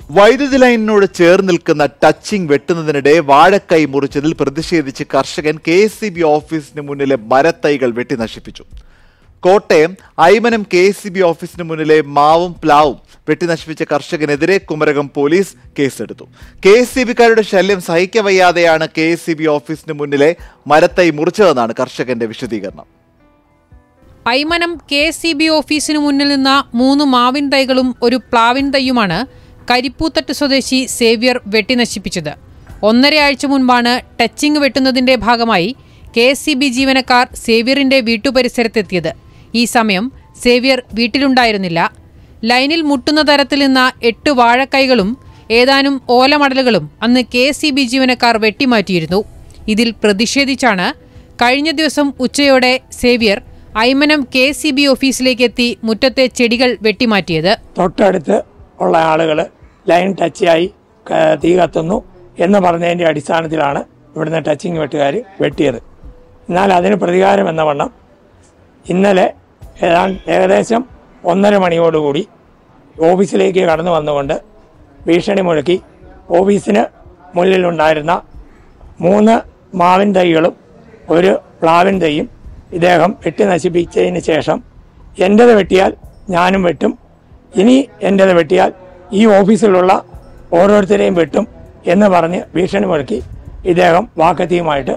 വൈദ്യുതി ലൈനിനോട് ചേർന്ന് നിൽക്കുന്ന ടച്ചിംഗ് വെട്ടുന്നതിനിടെ വാഴക്കൈ മുറിച്ചതിൽ പ്രതിഷേധിച്ച് കർഷകൻ കെ എസ് സി ബി ഓഫീസിന് മുന്നിലെ മരത്തൈകൾ വെട്ടി നശിപ്പിച്ചു Kottayam Aymanam K S C B ഓഫീസിന് മുന്നിലെ മാവും പ്ലാവും വെട്ടി നശിപ്പിച്ച കർഷകനെതിരെ കുമരകം പോലീസ് കേസെടുത്തു കെ എസ് സി ബിക്കാരുടെ ശല്യം സഹിക്കവയ്യാതെയാണ് കെ എസ് സി ബി ഓഫീസിന് മുന്നിലെ മരത്തൈ മുറിച്ചതെന്നാണ് കർഷകന്റെ വിശദീകരണം Aymanam K S C B ഓഫീസിനു മുന്നിൽ നിന്ന മൂന്ന് മാവിൻ തൈകളും ഒരു പ്ലാവിൻ തൈയുമാണ് കരിപ്പൂത്തട്ട് സ്വദേശി സേവ്യർ വെട്ടിനശിപ്പിച്ചത് ഒന്നര ആഴ്ച മുൻപാണ് ടച്ചിംഗ് വെട്ടുന്നതിന്റെ ഭാഗമായി കെ എസ് സി ബി ജീവനക്കാർ സേവ്യറിന്റെ വീട്ടുപരിസരത്തെത്തിയത് ഈ സമയം സേവ്യർ വീട്ടിലുണ്ടായിരുന്നില്ല ലൈനിൽ മുട്ടുന്ന തരത്തിൽ നിന്ന എട്ട് വാഴക്കൈകളും ഏതാനും ഓലമടലുകളും അന്ന് കെ എസ് സി ബി ജീവനക്കാർ വെട്ടിമാറ്റിയിരുന്നു ഇതിൽ പ്രതിഷേധിച്ചാണ് കഴിഞ്ഞ ദിവസം ഉച്ചയോടെ Xavier Aymanam K C B ഓഫീസിലേക്ക് എത്തി മുറ്റത്തെ ചെടികൾ വെട്ടിമാറ്റിയത് തൊട്ടടുത്ത് ഉള്ള ആളുകൾ ലൈൻ ടച്ചായി ക- തീ കത്തുന്നു എന്ന് പറഞ്ഞതിൻ്റെ അടിസ്ഥാനത്തിലാണ് ഇവിടുന്ന് ടച്ചിങ് വെട്ടുകാർ വെട്ടിയത് എന്നാൽ അതിന് പ്രതികാരം എന്ന വണ്ണം ഇന്നലെ ഏതാണ്ട് ഏകദേശം ഒന്നര മണിയോടുകൂടി ഓഫീസിലേക്ക് കടന്നു വന്നുകൊണ്ട് ഭീഷണി മുഴക്കി ഓഫീസിന് മുന്നിലുണ്ടായിരുന്ന മൂന്ന് മാവിൻ തൈകളും ഒരു പ്ലാവിൻ തൈയും ഇദ്ദേഹം വെട്ടി നശിപ്പിച്ചതിന് ശേഷം എൻ്റെത് വെട്ടിയാൽ ഞാനും വെട്ടും ഇനി എൻ്റെത് വെട്ടിയാൽ ഈ ഓഫീസിലുള്ള ഓരോരുത്തരെയും വെട്ടും എന്ന് പറഞ്ഞ് ഭീഷണി മുഴക്കി ഇദ്ദേഹം വാക്കത്തിയുമായിട്ട്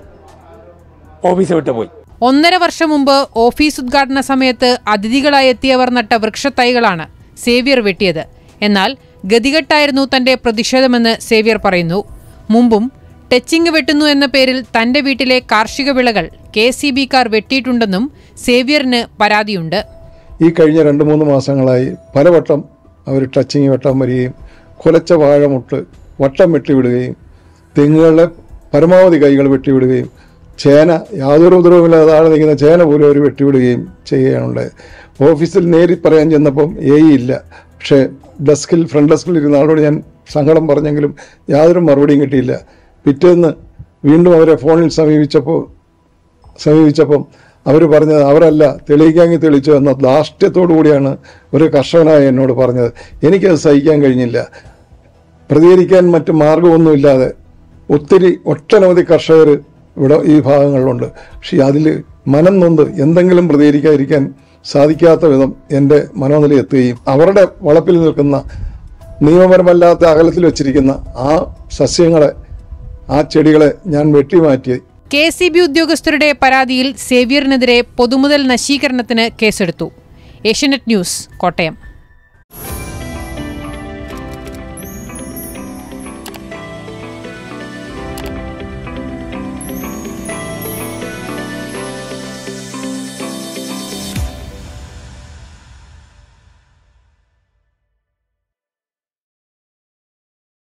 ഓഫീസ് വിട്ടുപോയി ഒന്നര വർഷം മുമ്പ് ഓഫീസ് ഉദ്ഘാടന സമയത്ത് അതിഥികളായി എത്തിയവർ നട്ട വൃക്ഷത്തൈകളാണ് സേവ്യർ വെട്ടിയത് എന്നാൽ ഗതികെട്ടായിരുന്നു തന്റെ പ്രതിഷേധമെന്ന് സേവ്യർ പറയുന്നു മുമ്പും ടച്ചിങ് വെട്ടുന്നു എന്ന പേരിൽ തന്റെ വീട്ടിലെ കാർഷിക വിളകൾ കെ സി ബിക്കാർ വെട്ടിയിട്ടുണ്ടെന്നും സേവ്യറിന് പരാതിയുണ്ട് ഈ കഴിഞ്ഞ രണ്ട് മൂന്ന് മാസങ്ങളായി പലവട്ടം അവർ ടച്ചിങ് വെട്ടാൻ വരികയും കുലച്ച വാഴമുട്ട് വട്ടം വെട്ടിവിടുകയും തെങ്ങുകളുടെ പരമാവധി കൈകൾ വെട്ടിവിടുകയും ചേന യാതൊരു ഉപദ്രവമില്ലാതെ താഴെ നിൽക്കുന്ന ചേന പോലും അവർ വെട്ടിവിടുകയും ചെയ്യുകയാണുണ്ടായത് ഓഫീസിൽ നേരി പറയാൻ ചെന്നപ്പം എ ഇല്ല പക്ഷേ ഡെസ്കിൽ ഫ്രണ്ട് ഡെസ്കിൽ ഇരുന്ന ആളോട് ഞാൻ സങ്കടം പറഞ്ഞെങ്കിലും യാതൊരു മറുപടിയും കിട്ടിയില്ല പിറ്റേന്ന് വീണ്ടും അവരെ ഫോണിൽ സമീപിച്ചപ്പോൾ സമീപിച്ചപ്പം അവർ പറഞ്ഞത് അവരല്ല തെളിയിക്കാമെങ്കിൽ തെളിച്ചു എന്ന ധാർഷ്ട്യത്തോടു കൂടിയാണ് ഒരു കർഷകനായ എന്നോട് പറഞ്ഞത് എനിക്കത് സഹിക്കാൻ കഴിഞ്ഞില്ല പ്രതികരിക്കാൻ മറ്റു മാർഗമൊന്നുമില്ലാതെ ഒത്തിരി ഒട്ടനവധി കർഷകർ ഇവിടെ ഈ ഭാഗങ്ങളിലുണ്ട് പക്ഷേ അതിൽ മനം നൊന്ത് എന്തെങ്കിലും പ്രതികരിക്കാതിരിക്കാൻ സാധിക്കാത്ത വിധം എൻ്റെ മനോനില എത്തുകയും അവരുടെ വളപ്പിൽ നിൽക്കുന്ന നിയമപരമല്ലാത്ത അകലത്തിൽ വെച്ചിരിക്കുന്ന ആ സസ്യങ്ങളെ ആ ചെടികളെ ഞാൻ വെട്ടിമാറ്റി കെ സി ബി ഉദ്യോഗസ്ഥരുടെ പരാതിയിൽ സേവ്യറിനെതിരെ പൊതുമുതൽ നശീകരണത്തിന് കേസെടുത്തു ഏഷ്യനെറ്റ് ന്യൂസ് കോട്ടയം